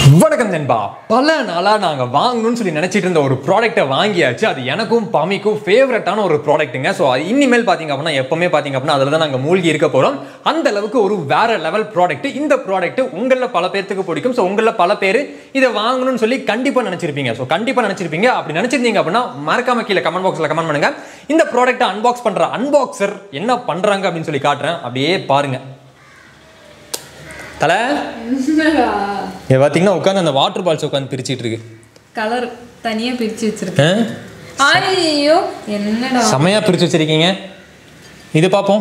வணக்கம் நண்பா பல நாளாக நாங்கள் வாங்கணும்னு சொல்லி நினச்சிட்டு இருந்த ஒரு ப்ராடக்ட்டை வாங்கியாச்சு அது எனக்கும் பாமிக்கும் ஃபேவரட்டான ஒரு ப்ராடக்ட்டுங்க ஸோ அது இனிமேல் பார்த்தீங்க அப்படின்னா எப்பவுமே பார்த்தீங்க அப்படின்னா அதில் தான் நாங்கள் மூழ்கி இருக்க போகிறோம் அந்த அளவுக்கு ஒரு வேற லெவல் ப்ராடக்ட் இந்த ப்ராடக்ட் உங்களில் பல பேர்த்துக்கு பிடிக்கும் ஸோ உங்களில் பல பேர் இதை வாங்கணும்னு சொல்லி கண்டிப்பாக நினச்சிருப்பீங்க ஸோ கண்டிப்பாக நினச்சிருப்பீங்க அப்படி நினச்சிருந்தீங்க அப்படின்னா மறக்காம கீழே கமெண்ட் பாக்ஸில் கமெண்ட் பண்ணுங்க இந்த ப்ராடக்ட்டை அன்பாக்ஸ் பண்ணுற அன்பாக்சர் என்ன பண்ணுறாங்க அப்படின்னு சொல்லி காட்டுறேன் அப்படியே பாருங்க தலை இங்க பார்த்தீங்கன்னா உட்காந்து அந்த வாட்டர் பால்ஸ் உட்காந்து பிரிச்சிட்டு இருக்கு கலர் தனியா பிரிச்சு வச்சிருக்கேன் ஐயோ என்னடா செமையா பிரிச்சு வச்சிருக்கீங்க இது பார்ப்போம்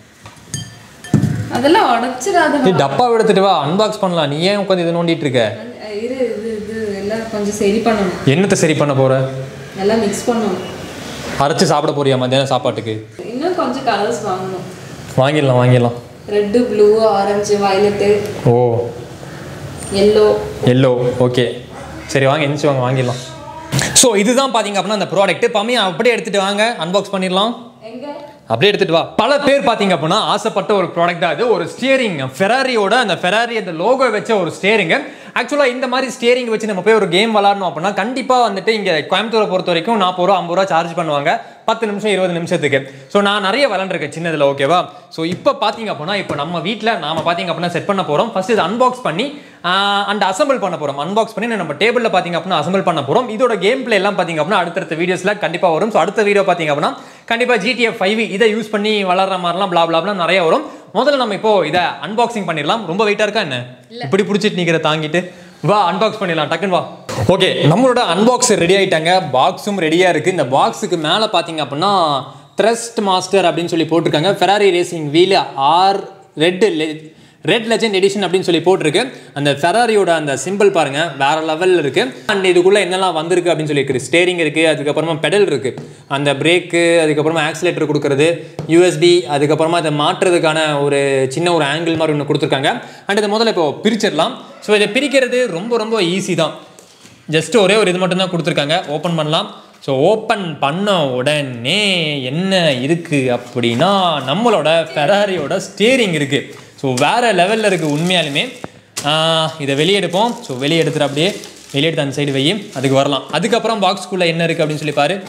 அதெல்லாம் உடைச்சிடாத நீ டப்பா எடுத்துட்டு வா அன்பாக்ஸ் பண்ணலாம் நீ ஏன் உட்காந்து இதை நோண்டிட்டு இருக்க இரு இது இது எல்லாம் கொஞ்சம் சரி பண்ணணும் என்னத்தை சரி பண்ண போற நல்லா மிக்ஸ் பண்ணணும் அரைச்சு சாப்பிட போறியா மத்தியானம் சாப்பாட்டுக்கு இன்னும் கொஞ்சம் கலர்ஸ் வாங்கணும் வாங்கிடலாம் வாங்கிடலாம் red blue orange violet oh yellow yellow okay சரி வாங்க எந்திரிச்சு வாங்க வாங்கிடலாம் ஸோ இதுதான் பார்த்தீங்க அப்படின்னா அந்த ப்ராடக்ட் பம்மியா அப்படியே எடுத்துட்டு வாங்க அன்பாக்ஸ் பண்ணிடலாம் எங்க அப்படியே எடுத்துட்டு வா பல பேர் பாத்தீங்க அப்படின்னா ஆசைப்பட்ட ஒரு ப்ராடக்ட் தான் இது ஒரு ஸ்டியரிங் ஃபெராரியோட அந்த ஃபெராரி அந்த லோகோ வச்ச ஒரு ஸ்டியரிங் ஆக்சுவலாக இந்த மாதிரி ஸ்டியரிங் வச்சு நம்ம போய் ஒரு கேம் விளாடணும் அப்படின்னா கண்டிப்பாக வந்துட்டு இங்கே கோயம்புத்தூரை பொறுத்த வரைக்கும் நாற்பது ரூபா ஐம்பது ரூபா சார்ஜ் பண்ணுவாங்க பத்து நிமிஷம் இருபது நிமிஷத்துக்கு ஸோ நான் நிறைய விளாண்டுருக்கேன் சின்னதில் ஓகேவா ஸோ இப்போ பார்த்தீங்க அப்படின்னா இப்போ நம்ம வீட்டில் நாம பார்த்தீங்க அப்படின்னா செட் பண்ண போகிறோம் ஃபர்ஸ்ட் இதை அன்பாக்ஸ் பண்ணி அண்ட் அசம்பிள் பண்ண போகிறோம் அன்பாக்ஸ் பண்ணி நம்ம டேபிளில் பார்த்தீங்க அப்படின்னா அசம்பிள் பண்ண போகிறோம் இதோட கேம் பிளே எல்லாம் பார்த்தீங்க அப்படின்னா அடுத்தடுத்த வீடியோஸில் கண்டிப்பாக வரும் ஸோ அடுத்த வீடியோ பார்த்தீங்க அப்படின்னா கண்டிப்பாக ஜிடிஎஃப் ஃபைவ் இதை யூஸ் பண்ணி வளர்ற மாதிரிலாம் blah blah blah நிறைய வரும் முதல்ல நம்ம இப்போ இதை அன்பாக்சிங் பண்ணிடலாம் ரொம்ப வெயிட்டாக இருக்கா என்ன இப்படி பிடிச்சிட்டு நிற்கிற தாங்கிட்டு வா அன்பாக்ஸ் பண்ணிடலாம் டக்குன்னு வா ஓகே நம்மளோட அன்பாக்ஸ் ரெடி ஆயிட்டாங்க பாக்ஸும் ரெடியாக இருக்குது இந்த பாக்ஸுக்கு மேலே பார்த்தீங்க அப்படின்னா த்ரஸ்ட் மாஸ்டர் அப்படின்னு சொல்லி போட்டிருக்காங்க Ferrari racing wheel R red red legend edition அப்படின்னு சொல்லி போட்டிருக்கு அந்த ஃபெராரியோட அந்த சிம்பிள் பாருங்க வேற லெவலில் இருக்கு அண்ட் இதுக்குள்ள என்னெல்லாம் வந்திருக்கு அப்படின்னு சொல்லி இருக்கு ஸ்டேரிங் இருக்கு அதுக்கப்புறமா பெடல் இருக்கு அந்த பிரேக்கு அதுக்கப்புறமா ஆக்சிலேட்டர் கொடுக்கறது யூஎஸ்பி அதுக்கப்புறமா இதை மாற்றுறதுக்கான ஒரு சின்ன ஒரு ஆங்கிள் மாதிரி ஒன்று கொடுத்துருக்காங்க அண்ட் இதை முதல்ல இப்போ பிரிச்சிடலாம் ஸோ இதை பிரிக்கிறது ரொம்ப ரொம்ப ஈஸி தான் ஜஸ்ட் ஒரே ஒரு இது மட்டும் தான் கொடுத்துருக்காங்க ஓப்பன் பண்ணலாம் ஸோ ஓப்பன் பண்ண உடனே என்ன இருக்குது அப்படின்னா நம்மளோட ஃபெராரியோட ஸ்டியரிங் இருக்குது ஸோ வேறு லெவலில் இருக்குது உண்மையாலுமே ஆஹ் இதை வெளியே எடுப்போம் ஸோ வெளியே எடுத்துட்டு அப்படியே வெளியே எடுத்து அந்த சைடு வை அதுக்கு வரலாம் அதுக்கப்புறம் பாக்ஸ்குள்ளே என்ன இருக்குது அப்படின்னு சொல்லி பாரு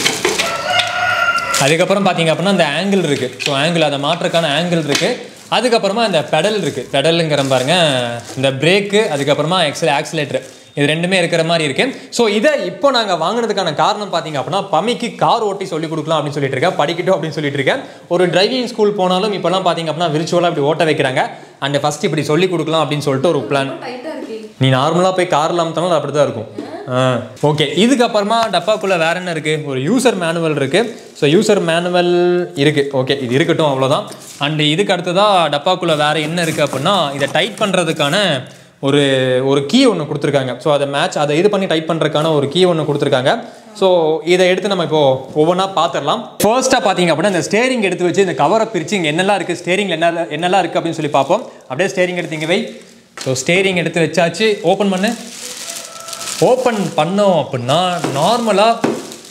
அதுக்கப்புறம் பார்த்தீங்க அப்படின்னா அந்த ஆங்கிள் இருக்குது ஸோ ஆங்கிள் அதை மாற்றுறதுக்கான ஆங்கிள் இருக்குது அதுக்கப்புறமா இந்த பெடல் இருக்குது பெடலுங்கிற பாருங்க இந்த பிரேக்கு அதுக்கப்புறமா எக்ஸல் ஆக்சிலேட்டர் இது ரெண்டுமே இருக்கிற மாதிரி இருக்கு ஸோ இதை இப்போ நாங்கள் வாங்கினதுக்கான காரணம் பார்த்தீங்க அப்படின்னா பமிக்கு கார் ஓட்டி சொல்லி கொடுக்கலாம் அப்படின்னு சொல்லிட்டு இருக்கேன் படிக்கட்டும் அப்படின்னு சொல்லிட்டு இருக்கேன் ஒரு டிரைவிங் ஸ்கூல் போனாலும் இப்போலாம் பார்த்தீங்க அப்படின்னா விர்ச்சுவலாக இப்படி ஓட்ட வைக்கிறாங்க அண்ட் ஃபர்ஸ்ட் இப்படி சொல்லி கொடுக்கலாம் அப்படின்னு சொல்லிட்டு ஒரு பிளான் டைட்டா இருக்கு நீ நார்மலாக போய் காரில் அமுத்தினாலும் அது அப்படி தான் இருக்கும் ஓகே இதுக்கப்புறமா டப்பாக்குள்ளே வேற என்ன இருக்குது ஒரு யூசர் மேனுவல் இருக்குது ஸோ யூசர் மேனுவல் இருக்குது ஓகே இது இருக்கட்டும் அவ்வளோதான் அண்ட் இதுக்கு அடுத்ததாக டப்பாக்குள்ளே வேற என்ன இருக்குது அப்படின்னா இதை டைட் பண்ணுறதுக்கான ஒரு ஒரு கீ ஒன்று கொடுத்துருக்காங்க ஸோ அதை மேட்ச் அதை இது பண்ணி டைப் பண்ணுறதுக்கான ஒரு கீ ஒன்று கொடுத்துருக்காங்க ஸோ இதை எடுத்து நம்ம இப்போ ஒவ்வொன்றா பார்த்துடலாம் ஃபர்ஸ்ட்டாக பார்த்தீங்க அப்படின்னா இந்த ஸ்டேரிங் எடுத்து வச்சு இந்த கவரை பிரித்து இங்கே என்னெல்லாம் இருக்குது ஸ்டேரிங்கில் என்ன என்னெல்லாம் இருக்குது அப்படின்னு சொல்லி பார்ப்போம் அப்படியே ஸ்டேரிங் எடுத்து இங்கே வை ஸோ ஸ்டேரிங் எடுத்து வச்சாச்சு ஓப்பன் பண்ணு ஓப்பன் பண்ணோம் அப்படின்னா நார்மலாக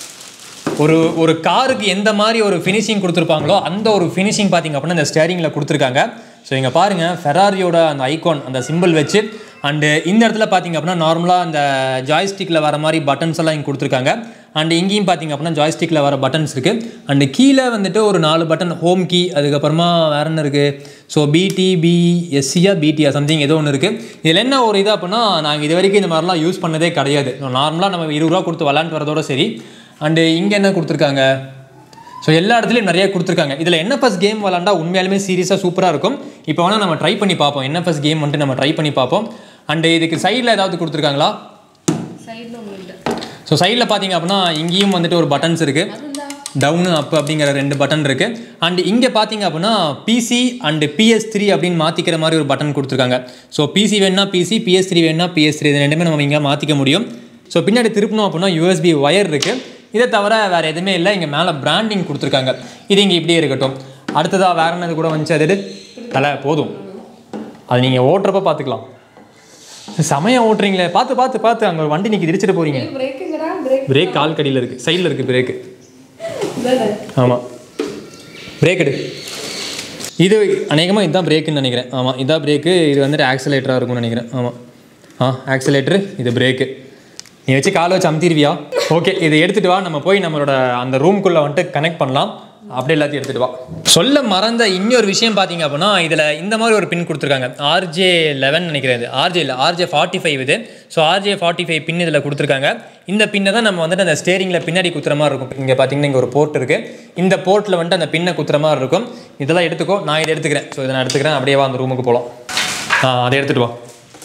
ஒரு ஒரு காருக்கு எந்த மாதிரி ஒரு ஃபினிஷிங் கொடுத்துருப்பாங்களோ அந்த ஒரு ஃபினிஷிங் பார்த்தீங்க அப்படின்னா இந்த ஸ்டேரிங்கில் கொடுத்துருக்காங்க ஸோ இங்கே பாருங்கள் ஃபெராரியோட அந்த ஐகான் அந்த சிம்பிள் வச்சு அண்டு இந்த இடத்துல பார்த்தீங்க அப்படின்னா நார்மலாக அந்த ஜாய்ஸ்டிக்கில் வர மாதிரி பட்டன்ஸ் எல்லாம் இங்கே கொடுத்துருக்காங்க அண்ட் இங்கேயும் பார்த்தீங்க அப்படின்னா ஜாய்ஸ்டிக்கில் வர பட்டன்ஸ் இருக்குது அண்டு கீழே வந்துட்டு ஒரு நாலு பட்டன் ஹோம் கீ அதுக்கப்புறமா வேற என்ன இருக்குது ஸோ பிடி பிஎஸ்சியா பிடியா சம்திங் ஏதோ ஒன்று இருக்குது இதில் என்ன ஒரு இது அப்படின்னா நாங்கள் இது வரைக்கும் இந்த மாதிரிலாம் யூஸ் பண்ணதே கிடையாது நார்மலாக நம்ம இருபது ரூபா கொடுத்து விளாண்டு வரதோட சரி அண்டு இங்கே என்ன கொடுத்துருக்காங்க ஸோ எல்லா இடத்துலையும் நிறைய கொடுத்துருக்காங்க இதில் என்எஃப்எஸ் கேம் விளாண்டா உண்மையாலுமே சீரியஸாக சூப்பராக இருக்கும் இப்போ வேணால் நம்ம ட்ரை பண்ணி பார்ப்போம் என்எஃப்எஸ் கேம் வந்துட்டு நம்ம ட்ரை பண்ணி பார்ப்போம் அண்டு இதுக்கு சைடில் ஏதாவது கொடுத்துருக்காங்களா சைடுல உங்கள்கிட்ட ஸோ சைடில் பார்த்தீங்க அப்படின்னா இங்கேயும் வந்துட்டு ஒரு பட்டன்ஸ் இருக்குது டவுனு அப் அப்படிங்கிற ரெண்டு பட்டன் இருக்குது அண்ட் இங்கே பார்த்தீங்க அப்படின்னா பிசி அண்டு பிஎஸ் த்ரீ அப்படின்னு மாற்றிக்கிற மாதிரி ஒரு பட்டன் கொடுத்துருக்காங்க ஸோ பிசி வேணுன்னா பிசி பிஎஸ் த்ரீ வேணுன்னா பிஎஸ் த்ரீ இது ரெண்டுமே நம்ம இங்கே மாற்றிக்க முடியும் ஸோ பின்னாடி திருப்பணும் அப்படின்னா யூஎஸ்பி ஒயர் இருக்குது இதை தவிர வேறு எதுவுமே இல்லை இங்கே மேலே பிராண்டிங் கொடுத்துருக்காங்க இது இங்கே இப்படியே இருக்கட்டும் அடுத்ததாக வேற என்னது கூட வந்துச்சு அது எடு? தலை போதும் அது நீங்கள் ஓட்டுறப்ப பார்த்துக்கலாம் செமையா ஓட்டுறீங்களே பார்த்து பார்த்து பார்த்து அங்கே ஒரு வண்டி நிற்கி இடிச்சிட்டு போகிறீங்க பிரேக்குங்கடா பிரேக் பிரேக் கால் கடியில் இருக்குது சைடில் இருக்குது பிரேக்கு இதானே ஆமாம் பிரேக் எடு இது அநேகமாக இதுதான் பிரேக்குன்னு நினைக்கிறேன் ஆமாம் இதுதான் பிரேக்கு இது வந்துட்டு ஆக்சிலேட்டராக இருக்கும்னு நினைக்கிறேன் ஆமாம் ஆ ஆக்சிலேட்டரு இது பிரேக்கு நீ வச்சு காலை வச்சு அமுத்திடுவியா ஓகே இதை எடுத்துட்டு வா நம்ம போய் நம்மளோட அந்த ரூம்குள்ளே வந்துட்டு கனெக்ட் பண்ணலாம் அப்படியே எல்லாத்தையும் எடுத்துட்டு வா சொல்ல மறந்த இன்னொரு விஷயம் பார்த்தீங்க அப்படின்னா இதில் இந்த மாதிரி ஒரு பின் கொடுத்துருக்காங்க ஆர்ஜே லெவன் நினைக்கிறேன் இது ஆர்ஜே இல்லை ஆர்ஜே ஃபார்ட்டி ஃபைவ் இது so RJ forty five pin இதில் கொடுத்துருக்காங்க இந்த பின்னை தான் நம்ம வந்துட்டு அந்த ஸ்டேரிங்கில் பின்னாடி குத்துற மாதிரி இருக்கும் இங்கே பார்த்தீங்கன்னா இங்கே ஒரு போர்ட் இருக்குது இந்த போர்ட்டில் வந்துட்டு அந்த பின்னை குத்துற மாதிரி இருக்கும் இதெல்லாம் எடுத்துக்கோ நான் இதை எடுத்துக்கிறேன் ஸோ இதை நான் எடுத்துக்கிறேன் அப்படியே வா அந்த ரூமுக்கு போகலாம் ஆ அதை எடுத்துகிட்டு வா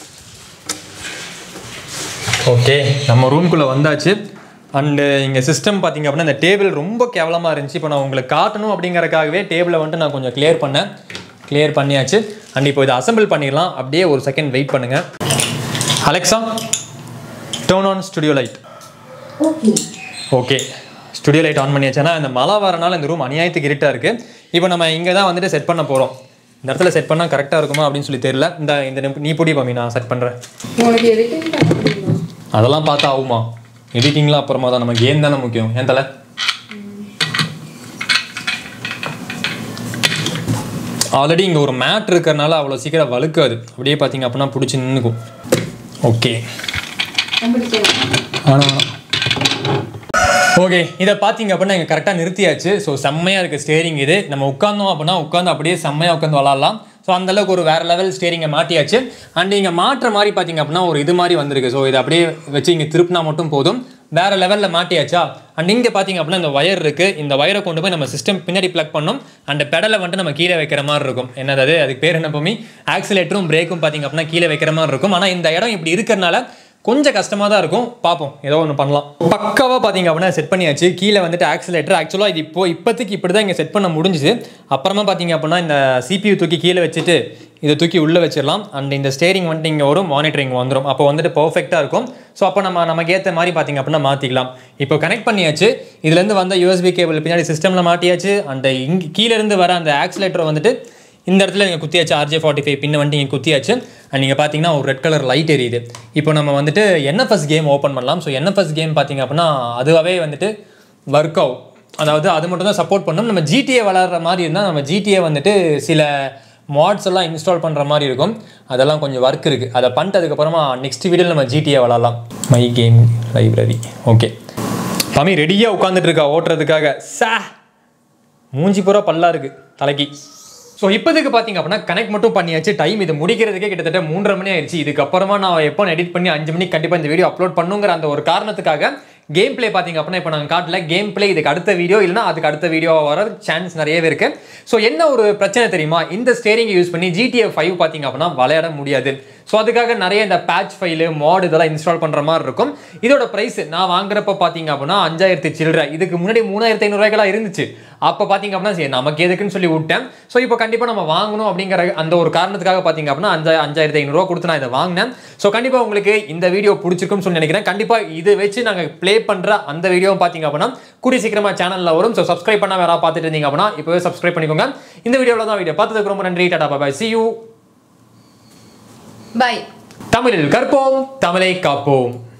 ஓகே நம்ம ரூம்குள்ளே வந்தாச்சு அண்டு இங்கே சிஸ்டம் பார்த்தீங்க அப்படின்னா இந்த டேபிள் ரொம்ப கேவலமாக இருந்துச்சு இப்போ நான் உங்களுக்கு காட்டணும் அப்படிங்கறக்காகவே டேபிளை வந்துட்டு நான் கொஞ்சம் கிளியர் பண்ணேன் கிளியர் பண்ணியாச்சு அண்ட் இப்போ இதை அசெம்பிள் பண்ணிடலாம் அப்படியே ஒரு செகண்ட் வெயிட் பண்ணுங்கள் Alexa turn on studio light okay okay studio light on பண்ணியாச்சுன்னா இந்த மழை வரனால இந்த ரூம் அநியாயத்துக்கு இருட்டாக இருக்குது இப்போ நம்ம இங்கே தான் வந்துட்டு செட் பண்ண போகிறோம் இந்த இடத்துல செட் பண்ணால் கரெக்டாக இருக்குமா அப்படின்னு சொல்லி தெரியல இந்த இந்த நிப்- நீ பொடி பாமி நான் செட் பண்ணுறேன் உனக்கு எடிட்டிங் பண்ண முடியுமா அதெல்லாம் பார்த்தா ஆகுமா எடிட்டிங்லாம் அப்புறமா தான் நம்ம கேம் தானே முக்கியம் ஏன் தலை ஆல்ரெடி இங்கே ஒரு மேட் இருக்கிறனால அவ்வளோ சீக்கிரம் வழுக்காது அப்படியே பார்த்தீங்க அப்படின்னா பிடிச்சி நின்றுக்கும் ஓகே ஆனால் ஓகே இதை பார்த்தீங்க அப்படின்னா இங்கே கரெக்டாக நிறுத்தியாச்சு ஸோ செம்மையாக இருக்குது ஸ்டேரிங் இது நம்ம உட்காந்தோம் அப்படின்னா உட்காந்து அப்படியே செம்மையாக உட்காந்து விளாட்லாம் ஸோ அந்தளவுக்கு ஒரு வேறு லெவல் ஸ்டேரிங்கை மாட்டியாச்சு அண்ட் இங்கே மாட்டுற மாதிரி பார்த்தீங்க அப்படின்னா ஒரு இது மாதிரி வந்திருக்கு ஸோ இதை அப்படியே வச்சு இங்கே திருப்பினா மட்டும் போதும் வேறு லெவலில் மாட்டியாச்சா அண்ட் இங்கே பார்த்தீங்க அப்படின்னா இந்த ஒயர் இருக்குது இந்த ஒயரை கொண்டு போய் நம்ம சிஸ்டம் பின்னாடி ப்ளக் பண்ணோம் அந்த பெடலை வந்துட்டு நம்ம கீழே வைக்கிற மாதிரி இருக்கும் என்னது அது அதுக்கு பேர் என்ன பூமி ஆக்சிலேட்டரும் பிரேக்கும் பார்த்தீங்க அப்படின்னா கீழே வைக்கிற மாதிரி இருக்கும் ஆனால் இந்த இடம் இப்படி இருக்கிறனால கொஞ்சம் கஷ்டமாக தான் இருக்கும் பார்ப்போம் ஏதோ ஒன்று பண்ணலாம் பக்காவாக பார்த்தீங்க அப்படின்னா செட் பண்ணியாச்சு கீழே வந்துட்டு ஆக்சிலேட்டர் ஆக்சுவலாக இது இப்போ இப்போதைக்கு இப்படி தான் இங்கே செட் பண்ண முடிஞ்சுது அப்புறமா பார்த்தீங்க அப்படின்னா இந்த சிபியூ தூக்கி கீழே வச்சுட்டு இதை தூக்கி உள்ளே வச்சிடலாம் அண்ட் இந்த ஸ்டேரிங் வந்துட்டு இங்கே வரும் மானிட்டரிங் வந்துடும் அப்போ வந்துட்டு பர்ஃபெக்டாக இருக்கும் ஸோ அப்போ நம்ம நமக்கு ஏற்ற மாதிரி பார்த்தீங்க அப்படின்னா மாற்றிக்கலாம் இப்போ கனெக்ட் பண்ணியாச்சு இதுலேருந்து வந்த யூஎஸ்பி கேபிள் பின்னாடி சிஸ்டமில் மாட்டியாச்சு அந்த இங்கே கீழேருந்து வர அந்த ஆக்சிலேட்டரை வந்துட்டு இந்த இடத்துல நீங்கள் குத்தியாச்சு ஆர்ஜே ஃபார்ட்டி ஃபைவ் பின்ன வந்துட்டு இங்கே குத்தியாச்சு அண்ட் நீங்கள் பார்த்தீங்கன்னா ஒரு ரெட் கலர் லைட் எரியுது இப்போ நம்ம வந்துட்டு என்எஃப்எஸ் கேம் ஓப்பன் பண்ணலாம் ஸோ என்எஃப்எஸ் கேம் பார்த்தீங்க அப்படின்னா அதுவாகவே வந்துட்டு ஒர்க் ஆகும் அதாவது அது மட்டும் தான் சப்போர்ட் பண்ணும் நம்ம ஜிடிஏ விளாட்ற மாதிரி இருந்தால் நம்ம ஜிடிஏ வந்துட்டு சில மாட்ஸ் எல்லாம் இன்ஸ்டால் பண்ணுற மாதிரி இருக்கும் அதெல்லாம் கொஞ்சம் ஒர்க் இருக்குது அதை பண்ணிட்டு அதுக்கப்புறமா நெக்ஸ்ட் வீடியோவில் நம்ம ஜிடிஏ விளாட்லாம் மை கேம் லைப்ரரி ஓகே பமி ரெடியாக உட்காந்துட்டு இருக்கா ஓட்டுறதுக்காக சா மூஞ்சி பூரா பல்லா இருக்கு தலைக்கு ஸோ இப்போதைக்கு பார்த்தீங்க அப்படின்னா கனெக்ட் மட்டும் பண்ணியாச்சு டைம் இது முடிக்கிறதுக்கே கிட்டத்தட்ட மூன்றரை மணி ஆயிடுச்சு இதுக்கப்புறமா நான் எப்போ எடிட் பண்ணி அஞ்சு மணிக்கு கண்டிப்பாக இந்த வீடியோ அப்லோட் பண்ணுங்கிற அந்த ஒரு காரணத்துக்காக கேம் ப்ளே பார்த்தீங்க அப்படின்னா இப்போ நாங்கள் காட்டல கேம் ப்ளே இதுக்கு அடுத்த வீடியோ இல்லைனா அதுக்கு அடுத்த வீடியோ வர சான்ஸ் நிறையவே இருக்கு ஸோ என்ன ஒரு பிரச்சனை தெரியுமா இந்த ஸ்டேரிங்கை யூஸ் பண்ணி ஜிடிஏ ஃபைவ் பார்த்தீங்க அப்படின்னா விளையாட முடியாது ஸோ அதுக்காக நிறைய இந்த பேட்ச் ஃபைலு மாட் இதெல்லாம் இன்ஸ்டால் பண்ணுற மாதிரி இருக்கும் இதோட ப்ரைஸ் நான் வாங்குறப்ப பார்த்தீங்க அப்படின்னா அஞ்சாயிரத்தி சில்லற இதுக்கு முன்னாடி மூணாயிரத்தி ஐநூறுரூவாய்க்கெல்லாம் இருந்துச்சு அப்போ பார்த்தீங்க அப்படின்னா சரி நமக்கு எதுக்குன்னு சொல்லி விட்டேன் ஸோ இப்போ கண்டிப்பாக நம்ம வாங்கணும் அப்படிங்கிற அந்த ஒரு காரணத்துக்காக பார்த்தீங்க அப்படின்னா அஞ்சா அஞ்சாயிரத்தி ஐநூறுரூவா கொடுத்து நான் இதை வாங்கினேன் ஸோ கண்டிப்பாக உங்களுக்கு இந்த வீடியோ பிடிச்சிருக்கும்னு சொல்லி நினைக்கிறேன் கண்டிப்பாக இது வச்சு நாங்கள் ப்ளே பண்ணுற அந்த வீடியோவும் பார்த்தீங்க அப்படின்னா கூடிய சீக்கிரமாக சேனலில் வரும் ஸோ சப்ஸ்கிரைப் பண்ண வேற பார்த்துட்டு இருந்தீங்க அப்படின்னா இப்போவே சப்ஸ்கிரைப் பண்ணிக்கோங்க இந்த வீடியோவில் தான் வீடியோ பார்த்ததுக்கு ரொம்ப நன்றி tata bye see you bye தமிழில் கற்போம் தமிழை காப்போம்